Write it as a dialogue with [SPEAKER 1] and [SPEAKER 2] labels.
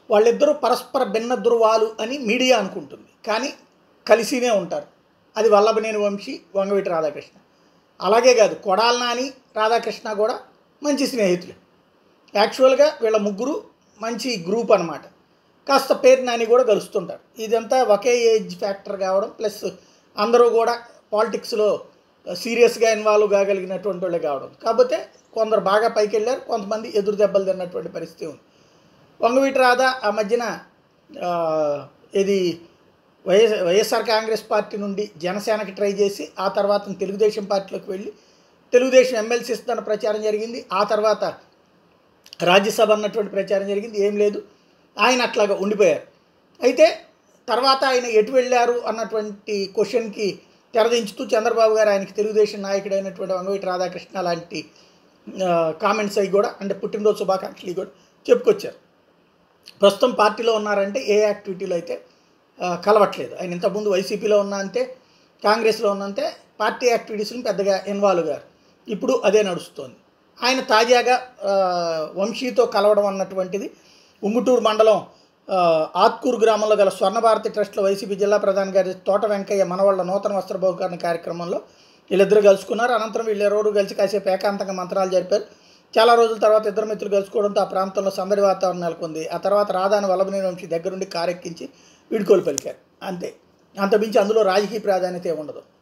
[SPEAKER 1] వాళ్ళిద్దరూ పరస్పర భిన్న ధృవాలు అని మీడియా అనుకుంటుంది కానీ కలిసినే ఉంటారు అది వల్లభనేని వంశీ వంగవీటి రాధాకృష్ణ అలాగే కాదు కొడాల నాని రాధాకృష్ణ కూడా మంచి స్నేహితులు యాక్చువల్గా వీళ్ళ ముగ్గురు మంచి గ్రూప్ అనమాట కాస్త పేరు నాని కూడా కలుస్తుంటారు ఇదంతా ఒకే ఏజ్ ఫ్యాక్టర్ కావడం ప్లస్ అందరూ కూడా పాలిటిక్స్లో సీరియస్గా ఇన్వాల్వ్ కాగలిగినటువంటి వాళ్ళే కావడం కాకపోతే కొందరు బాగా పైకి వెళ్ళారు కొంతమంది ఎదురు దెబ్బలు తిన్నటువంటి పరిస్థితి ఉంది వంగవీటి రాధా ఆ మధ్యన ఆ, ఇది వైఎస్ వైఎస్ఆర్ కాంగ్రెస్ పార్టీ నుండి జనసేనకి ట్రై చేసి ఆ తర్వాత తెలుగుదేశం పార్టీలోకి వెళ్ళి తెలుగుదేశం ఎమ్మెల్సీ ఇస్తున్న ప్రచారం జరిగింది ఆ తర్వాత రాజ్యసభ అన్నటువంటి ప్రచారం జరిగింది ఏం లేదు ఆయన అట్లాగా ఉండిపోయారు అయితే తర్వాత ఆయన ఎటు వెళ్ళారు అన్నటువంటి క్వశ్చన్కి తెరదించుతూ చంద్రబాబు గారు ఆయనకి తెలుగుదేశం నాయకుడైనటువంటి వంగవీటి రాధాకృష్ణ లాంటి కామెంట్స్ అవి కూడా అంటే పుట్టినరోజు శుభాకాంక్షలు కూడా చెప్పుకొచ్చారు ప్రస్తుతం పార్టీలో ఉన్నారంటే ఏ యాక్టివిటీలో అయితే ఆ, కలవట్లేదు ఆయన ఇంతకుముందు వైసీపీలో ఉన్నా అంతే కాంగ్రెస్లో ఉన్నంతే పార్టీ యాక్టివిటీస్ని పెద్దగా ఇన్వాల్వ్ గారు ఇప్పుడు అదే నడుస్తోంది ఆయన తాజాగా ఆ, వంశీతో కలవడం అన్నటువంటిది ఉంగుటూరు మండలం ఆ, ఆత్కూరు గ్రామంలో గల స్వర్ణభారతి ట్రస్ట్లో వైసీపీ జిల్లా ప్రధాన గారి తోట వెంకయ్య మనవాళ్ళ నూతన వస్త్ర బహుకరణ కార్యక్రమంలో వీళ్ళిద్దరు కలుసుకున్నారు అనంతరం వీళ్ళు ఇరువురు కలిసి కాసేపు ఏకాంతంగా మంత్రాలు జరిపారు చాలా రోజుల తర్వాత ఇద్దరు మిత్రులు కలుసుకోవడంతో ఆ ప్రాంతంలో సందడి వాతావరణం నెలకొంది ఆ తర్వాత రాధాని వల్లభనేని వంశీ దగ్గరుండి కారెక్కించి వీడుకోలు పలికారు అంతే అంతమించి అందులో రాజకీయ ప్రాధాన్యత ఏమి ఉండదు